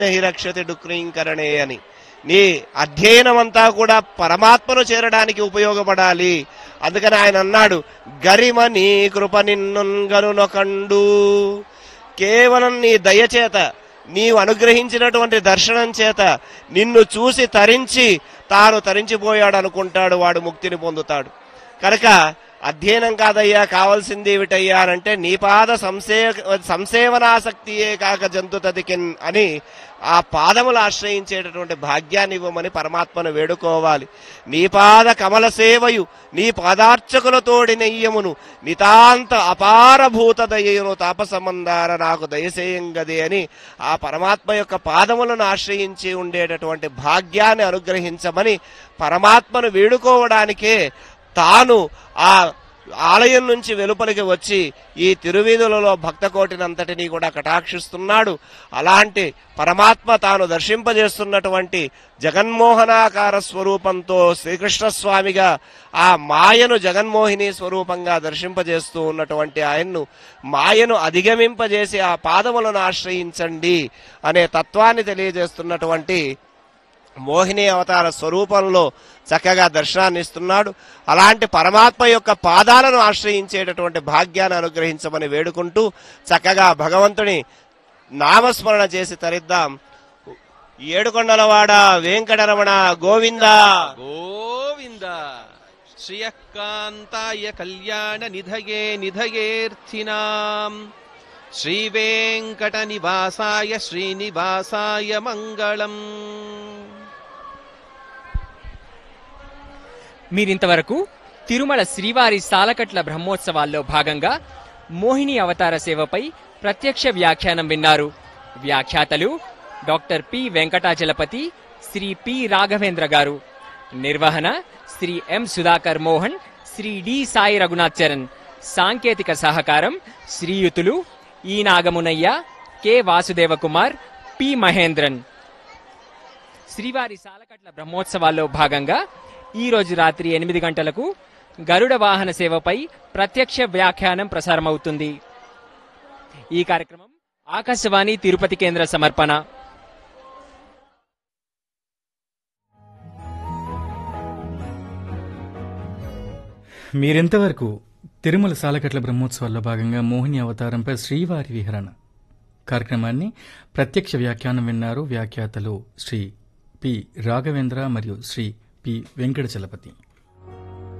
హి రక్షతి డుక్రీంకరణే అని నీ అధ్యయనం అంతా కూడా పరమాత్మను చేరడానికి ఉపయోగపడాలి అందుకని ఆయన అన్నాడు గరిమ నీ కృప నిన్నుగనునొకండు కేవలం నీ దయచేత నీవు అనుగ్రహించినటువంటి దర్శనం చేత నిన్ను చూసి తరించి తాను తరించిపోయాడు అనుకుంటాడు వాడు ముక్తిని పొందుతాడు కనుక అధ్యయనం కాదయ్యా కావాల్సింది ఏమిటయ్యా అంటే నీ పాద సంసే సంసేవనాసక్తియే కాక జంతు తదికిన్ అని ఆ పాదములు ఆశ్రయించేటటువంటి భాగ్యాన్ని ఇవ్వమని పరమాత్మను వేడుకోవాలి నీ పాద కమల సేవయు నీ పాదార్చకులతోడి నెయ్యమును నితాంత అపారభూత దయయును తాపసమందార నాకు దయసేయంగది అని ఆ పరమాత్మ యొక్క పాదములను ఆశ్రయించి ఉండేటటువంటి భాగ్యాన్ని అనుగ్రహించమని పరమాత్మను వేడుకోవడానికే తాను ఆ ఆలయం నుంచి వెలుపలికి వచ్చి ఈ తిరువీధులలో భక్త కోటినంతటినీ కూడా కటాక్షిస్తున్నాడు అలాంటి పరమాత్మ తాను దర్శింపజేస్తున్నటువంటి జగన్మోహనాకార స్వరూపంతో శ్రీకృష్ణ స్వామిగా ఆ మాయను జగన్మోహిని స్వరూపంగా దర్శింపజేస్తూ ఉన్నటువంటి ఆయన్ను మాయను అధిగమింపజేసి ఆ పాదములను ఆశ్రయించండి అనే తత్వాన్ని తెలియజేస్తున్నటువంటి మోహిని అవతార స్వరూపంలో చక్కగా దర్శనాన్ని ఇస్తున్నాడు అలాంటి పరమాత్మ యొక్క పాదాలను ఆశ్రయించేటటువంటి భాగ్యాన్ని అనుగ్రహించమని వేడుకుంటూ చక్కగా భగవంతుని నామస్మరణ చేసి తరిద్దాం ఏడుకొండలవాడ వెంకటరమణ గోవింద గోవింద శ్రియకాంతాయ కళ్యాణ నిధయే నిధయేర్థినాం శ్రీవేంకట నివాసాయ శ్రీనివాసాయ మంగళం మీరింతవరకు తిరుమల శ్రీవారి సాలకట్ల బ్రహ్మోత్సవాల్లో భాగంగా మోహిని అవతార సేవపై ప్రత్యక్ష వ్యాఖ్యానం విన్నారు వ్యాఖ్యాతలు doctor P Venkatachalapathi Shri P Raghavendra garu నిర్వహణ శ్రీ ఎం సుధాకర్ మోహన్ శ్రీ డి సాయి రఘునాథ్ చరణ్ సాంకేతిక సహకారం శ్రీయుతులు E Nagamunaiah K Vasudeva Kumar P Mahendran శ్రీవారి సాలకట్ల బ్రహ్మోత్సవాల్లో భాగంగా ఈ రోజు రాత్రి ఎనిమిది గంటలకు గరుడ వాహన సేవపై ప్రత్యక్ష వ్యాఖ్యానం ప్రసారమవుతుంది ఈ కార్యక్రమం ఆకాశవాణి తిరుపతి కేంద్ర సమర్పణ మీరింతవరకు తిరుమల సాలకట్ల బ్రహ్మోత్సవాల్లో భాగంగా మోహిని అవతారంపై శ్రీవారి విహరణ కార్యక్రమాన్ని ప్రత్యక్ష వ్యాఖ్యానం విన్నారు వ్యాఖ్యాతలు శ్రీ పి రాఘవేంద్ర మరియు శ్రీ పి వెంకట చలపతి